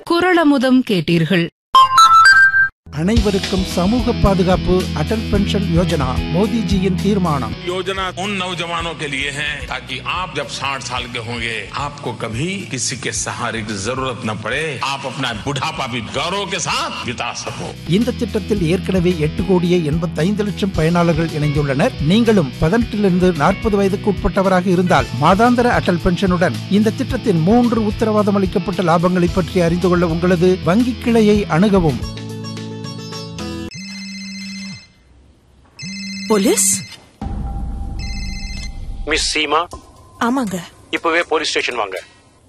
குரளமுதம் கேட்டீர்கள் அனைவருக்கும் சமூக பாதுகாப்பு அடல் பென்ஷன் யோஜனா மோடிஜியின் தீர்மானம் योजना उन नौजवानों के लिए है ताकि आप जब 60 साल के होंगे आपको कभी किसी के सहारे की जरूरत न पड़े आप अपना बुढ़ापा भी गौरव के साथ बिता सको இந்த திட்டத்தில் ஏற்கனவே எட்டு கோடியே எண்பத்தைந்து லட்சம் பயனாளர்கள் இணைந்துள்ளனர் நீங்களும் பதினெட்டிலிருந்து நாற்பது வயதுக்கு உட்பட்டவராக இருந்தால் மாதாந்திர அடல் பென்ஷனுடன் இந்த திட்டத்தின் மூன்று உத்தரவாதம் அளிக்கப்பட்ட லாபங்களை பற்றி அறிந்து கொள்ள உங்களது வங்கி கிளையை அணுகவும் போலீஸ் மிஸ் சீமா ஆமாங்க இப்பவே போலீஸ் ஸ்டேஷன் வாங்க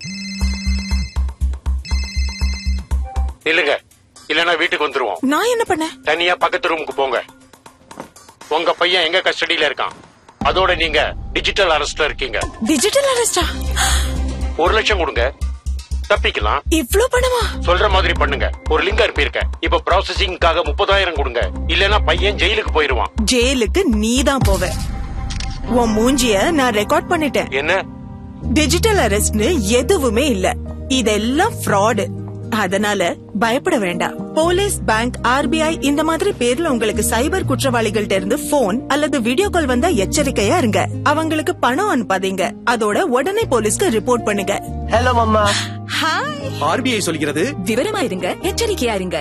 இல்லங்க இல்லனா வீட்டுக்கு வந்துருவோம் நான் என்ன பண்ணேன் தனியா பக்கத்து ரூமுக்கு போங்க உங்க பையன் எங்க கஸ்டடியில இருக்கான் அதோட நீங்க டிஜிட்டல் அரெஸ்ட்ல இருக்கீங்க டிஜிட்டல் அரெஸ்டா ஒரு லட்சம் கொடுங்க தப்பிக்கலாம் இவ்ளோ பணமா சொல்ற மாதிரி பண்ணுங்க ஒரு லிங்க் அனுப்பியிருக்கேன் இப்ப ப்ராசஸிங்காக முப்பதாயிரம் கொடுங்க இல்லனா பையன் ஜெயிலுக்கு போயிருவான் ஜெயிலுக்கு நீ தான் போவ உன் மூஞ்சிய நான் ரெக்கார்ட் பண்ணிட்டேன் என்ன டிஜிட்டல் அரெஸ்ட்னு எதுவுமே இல்ல இதெல்லாம் ஃப்ராடு அதனால பயப்பட வேண்டாம் போலீஸ் பேங்க் ஆர்பிஐ இந்த மாதிரி பேர்ல உங்களுக்கு சைபர் குற்றவாளிகள்ட்ட இருந்து போன் அல்லது வீடியோ கால் வந்தா எச்சரிக்கையா இருங்க அவங்களுக்கு பணம் அனுப்பாதீங்க அதோட உடனே போலீஸ்க்கு ரிப்போர்ட் பண்ணுங்க ஹலோ மம்மா ஹாய் ஆர்பிஐ சொல்கிறது விவரமா இருங்க எச்சரிக்கையா இருங்க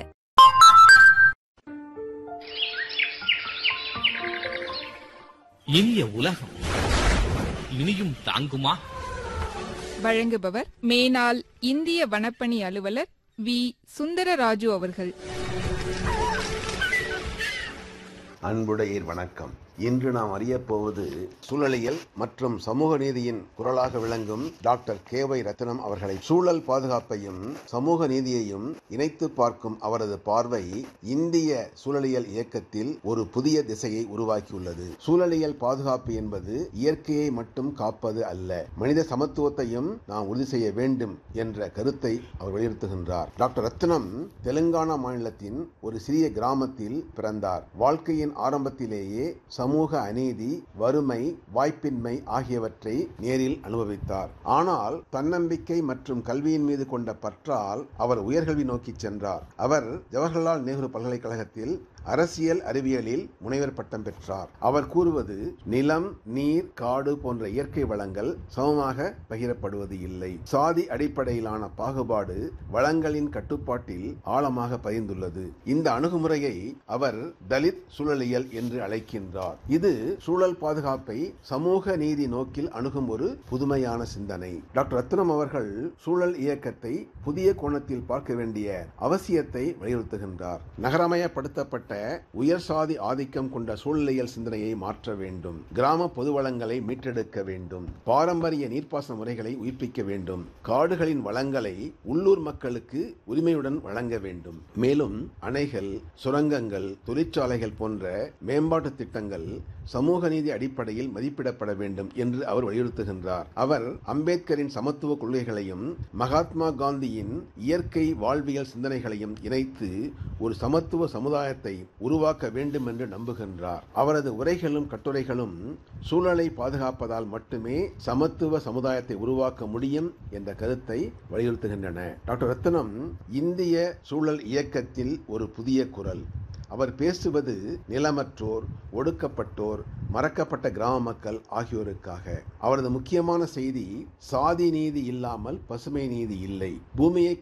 இனிய உலகம் இனியும் தாங்குமா வழங்குபவர் மேனாள் இந்திய வனப்பணி அலுவலர் வி சுந்தரராஜு அவர்கள் அன்புடையீர் வணக்கம் இன்று நாம் அறியப் போவது சூழலியல் மற்றும் சமூக நீதியின் குரலாக விளங்கும் டாக்டர் கே வை ரத்னம் அவர்களை சூழல் பாதுகாப்பையும் சமூக நீதியையும் இணைத்து பார்க்கும் அவரது பார்வை இந்திய சூழலியல் இயக்கத்தில் ஒரு புதிய திசையை உருவாக்கியுள்ளது சூழலியல் பாதுகாப்பு என்பது இயற்கையை மட்டும் காப்பது அல்ல மனித சமத்துவத்தையும் நாம் உறுதி செய்ய வேண்டும் என்ற கருத்தை அவர் வலியுறுத்துகின்றார் டாக்டர் ரத்னம் தெலுங்கானா மாநிலத்தின் ஒரு சிறிய கிராமத்தில் பிறந்தார் வாழ்க்கையின் ஆரம்பத்திலேயே சமூக அநீதி வறுமை வாய்ப்பின்மை ஆகியவற்றை நேரில் அனுபவித்தார் ஆனால் தன்னம்பிக்கை மற்றும் கல்வியின் மீது கொண்ட பற்றால் அவர் உயர்கல்வி நோக்கி சென்றார் அவர் ஜவஹர்லால் நேரு பல்கலைக்கழகத்தில் அரசியல் அறிவியலில் முனைவர் பட்டம் பெற்றார் அவர் கூறுவது நிலம் நீர் காடு போன்ற இயற்கை வளங்கள் சமமாக பகிரப்படுவது இல்லை சாதி அடிப்படையிலான பாகுபாடு வளங்களின் கட்டுப்பாட்டில் ஆழமாக பதிந்துள்ளது இந்த அணுகுமுறையை அவர் தலித் சூழலியல் என்று அழைக்கின்றார் இது சூழல் பாதுகாப்பை சமூக நீதி நோக்கில் அணுகும் ஒரு புதுமையான சிந்தனை டாக்டர் ரத்னம் அவர்கள் சூழல் இயக்கத்தை புதிய கோணத்தில் பார்க்க வேண்டிய அவசியத்தை வலியுறுத்துகின்றார் நகரமயப்படுத்தப்பட்ட உயர் சாதி ஆதிக்கம் கொண்ட சூழலியல் சிந்தனையை மாற்ற வேண்டும் கிராம பொது வளங்களை மீட்டெடுக்க வேண்டும் பாரம்பரிய நீர்ப்பாசன முறைகளை உயிர்ப்பிக்க வேண்டும் காடுகளின் வளங்களை உள்ளூர் மக்களுக்கு உரிமையுடன் வழங்க வேண்டும் மேலும் அணைகள் சுரங்கங்கள் தொழிற்சாலைகள் போன்ற மேம்பாட்டு திட்டங்கள் சமூக நீதி அடிப்படையில் மதிப்பிடப்பட வேண்டும் என்று அவர் வலியுறுத்துகின்றார் அவர் அம்பேத்கரின் சமத்துவ கொள்கைகளையும் மகாத்மா காந்தியின் இயற்கை வாழ்வியல் சிந்தனைகளையும் இணைத்து ஒரு சமத்துவ சமுதாயத்தை உருவாக்க வேண்டும் என்று நம்புகின்றார் அவரது உரைகளும் கட்டுரைகளும் சூழலை பாதுகாப்பதால் மட்டுமே சமத்துவ சமுதாயத்தை உருவாக்க முடியும் என்ற கருத்தை வலியுறுத்துகின்றன டாக்டர் ரத்னம் இந்திய சூழல் இயக்கத்தில் ஒரு புதிய குரல் அவர் பேசுவது நிலமற்றோர் ஒடுக்கப்பட்டோர் மறக்கப்பட்ட கிராம மக்கள் ஆகியோருக்காக அவரது முக்கியமான செய்தி சாதி நீதி இல்லாமல் பசுமை நீதி இல்லை பூமியை